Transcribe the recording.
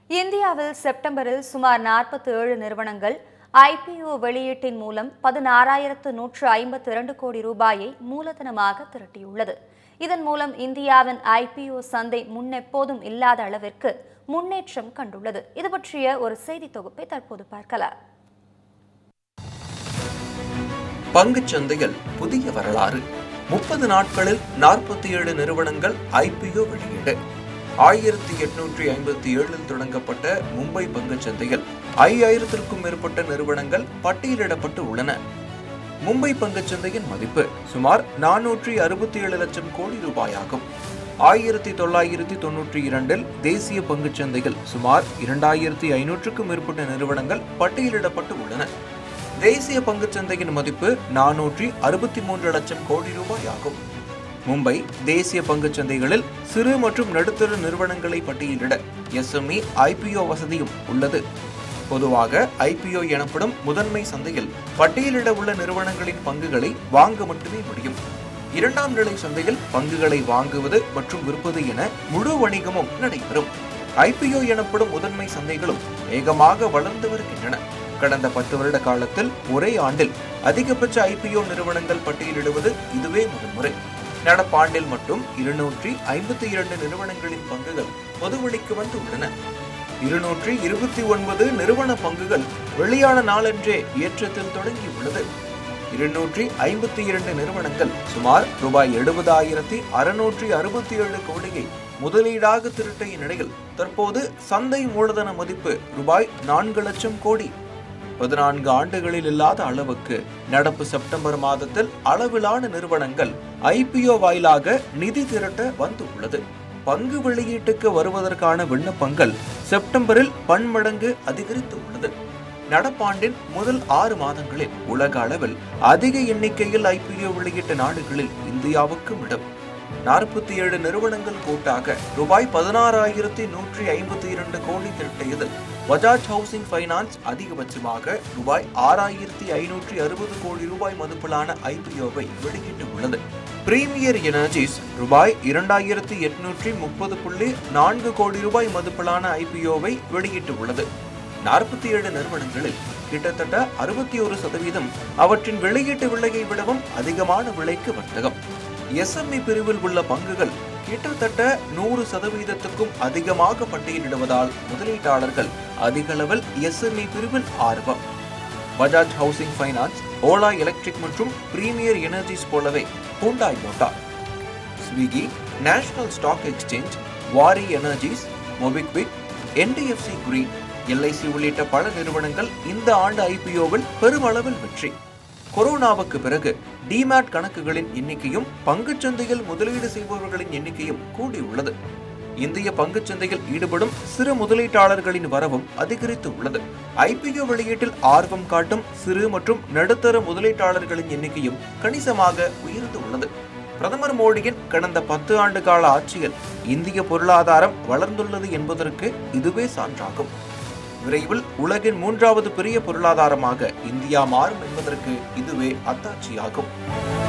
இந்தியாவில் செப்டம்பரில் சுமார் நாற்பத்தி ஏழு நிறுவனங்கள் ஐபிஓ வெளியீட்டின் மூலம் பதினாறாயிரத்து நூற்று ஐம்பத்தி இரண்டு கோடி ரூபாயை மூலதனமாக திரட்டியுள்ளது இதன் மூலம் இந்தியாவின் ஐபிஓ சந்தை முன்னெப்போதும் இல்லாத அளவிற்கு முன்னேற்றம் கண்டுள்ளது இது பற்றிய ஒரு செய்தி தொகுப்பை தற்போது பார்க்கலாம் பங்குச் சந்தையில் புதிய வரலாறு முப்பது நாட்களில் நாற்பத்தி ஏழு நிறுவனங்கள் ஐபிஓ வெளியீடு ஆயிரத்தி எட்நூற்றி ஐம்பத்தி ஏழில் தொடங்கப்பட்ட மும்பை பங்குச் சந்தையில் ஐயாயிரத்திற்கும் மேற்பட்ட நிறுவனங்கள் பட்டியலிடப்பட்டு உள்ளன மும்பை பங்குச் சந்தையின் மதிப்பு சுமார் நானூற்றி அறுபத்தி ஏழு லட்சம் கோடி ரூபாயாகும் ஆயிரத்தி தொள்ளாயிரத்தி தொன்னூற்றி இரண்டில் தேசிய பங்குச் சந்தையில் சுமார் இரண்டாயிரத்தி ஐநூற்றுக்கும் மேற்பட்ட நிறுவனங்கள் பட்டியலிடப்பட்டு உள்ளன தேசிய பங்குச் சந்தையின் மதிப்பு நானூற்றி அறுபத்தி மூன்று லட்சம் கோடி ரூபாய் ஆகும் மும்பை தேசிய பங்குச் சந்தைகளில் சிறு மற்றும் நடுத்தர நிறுவனங்களை பட்டியலிட எஸ்எம்இ ஐபிஓ வசதியும் உள்ளது பொதுவாக ஐபிஓ எனப்படும் முதன்மை சந்தையில் பட்டியலிட உள்ள நிறுவனங்களின் பங்குகளை வாங்க மட்டுமே முடியும் இரண்டாம் நிலை சந்தையில் பங்குகளை வாங்குவது மற்றும் விற்பது என முழு வணிகமும் நடைபெறும் ஐபிஓ எனப்படும் முதன்மை சந்தைகளும் வேகமாக வளர்ந்து வருகின்றன கடந்த பத்து வருட காலத்தில் ஒரே ஆண்டில் அதிகபட்ச ஐபிஓ நிறுவனங்கள் பட்டியலிடுவது இதுவே முதன்முறை நடப்பாண்டில் மட்டும் இருநூற்றி ஐம்பத்தி இரண்டு நிறுவனங்களின் பங்குகள் பொதுவெளிக்கு வந்து உள்ளன இருநூற்றி இருபத்தி ஒன்பது நிறுவன பங்குகள் வெளியான நாளன்றே ஏற்றத்தில் தொடங்கியுள்ளது இருநூற்றி ஐம்பத்தி இரண்டு நிறுவனங்கள் சுமார் ரூபாய் எழுபதாயிரத்தி அறுநூற்றி அறுபத்தி ஏழு கோடியை முதலீடாக திரட்டிய நிலையில் தற்போது சந்தை மூலதன மதிப்பு ரூபாய் நான்கு லட்சம் கோடி பதினான்கு ஆண்டுகளில் இல்லாத அளவுக்கு நடப்பு செப்டம்பர் மாதத்தில் அளவிலான நிறுவனங்கள் ஐபிஓ வாயிலாக நிதி திரட்ட வந்துள்ளது பங்கு வெளியீட்டுக்கு வருவதற்கான விண்ணப்பங்கள் செப்டம்பரில் பன்மடங்கு அதிகரித்து உள்ளது நடப்பாண்டின் முதல் ஆறு மாதங்களில் உலக அளவில் அதிக எண்ணிக்கையில் ஐபிஓ வெளியிட்ட நாடுகளில் இந்தியாவுக்கும் இடம் நாற்பத்தி ஏழு நிறுவனங்கள் கூட்டாக ரூபாய் பதினாறாயிரத்தி நூற்றி ஐம்பத்தி இரண்டு கோடி திரட்டியதில் பஜாஜ் ஹவுசிங் ஃபைனான்ஸ் அதிகபட்சமாக ரூபாய் ஆறாயிரத்தி ஐநூற்றி அறுபது கோடி ரூபாய் மதிப்பிலான ஐபிஓவை வெளியிட்டுள்ளது பிரீமியர் எனர்ஜிஸ் ரூபாய் இரண்டாயிரத்தி எட்நூற்றி முப்பது புள்ளி நான்கு கோடி ரூபாய் மதிப்பிலான ஐபிஓவை வெளியிட்டுள்ளது நாற்பத்தி ஏழு நிறுவனங்களில் கிட்டத்தட்ட அறுபத்தி ஒரு சதவீதம் அவற்றின் வெளியீட்டு விலையை விடவும் அதிகமான விலைக்கு வர்த்தகம் எஸ்எம்இ பிரிவில் உள்ள பங்குகள் கிட்டத்தட்ட நூறு சதவீதத்துக்கும் அதிகமாக பட்டியலிடுவதால் முதலீட்டாளர்கள் அதிக அளவில் எஸ்எம்இ பிரிவில் ஆர்வம் Bajaj Housing Finance Ola Electric மற்றும் பிரீமியர் எனர்ஜிஸ் போலவே Hyundai Motor Swiggy National Stock Exchange Waaree Energies MobiKwik NTPC Green LIC உள்ளிட்ட பல நிறுவனங்கள் இந்த ஆண்டு ஐபிஓவில் பெருமளவில் வெற்றி கொரோனாவுக்கு பிறகு டிமேட் கணக்குகளின் எண்ணிக்கையும் பங்குச்சந்தையில் முதலீடு செய்பவர்களின் எண்ணிக்கையும் கூடியுள்ளது இந்திய பங்குச்சந்தையில் ஈடுபடும் சிறு முதலீட்டாளர்களின் வரவும் அதிகரித்து உள்ளது ஐபிஓ வெளியீட்டில் ஆர்வம் காட்டும் சிறு மற்றும் நடுத்தர முதலீட்டாளர்களின் எண்ணிக்கையும் கணிசமாக உயர்ந்து உள்ளது பிரதமர் மோடியின் கடந்த பத்து ஆண்டு கால ஆட்சியில் இந்திய பொருளாதாரம் வளர்ந்துள்ளது என்பதற்கு இதுவே சான்றாகும் விரைவில் உலகின் மூன்றாவது பெரிய பொருளாதாரமாக இந்தியா மாறும் என்பதற்கு இதுவே அத்தாட்சியாகும்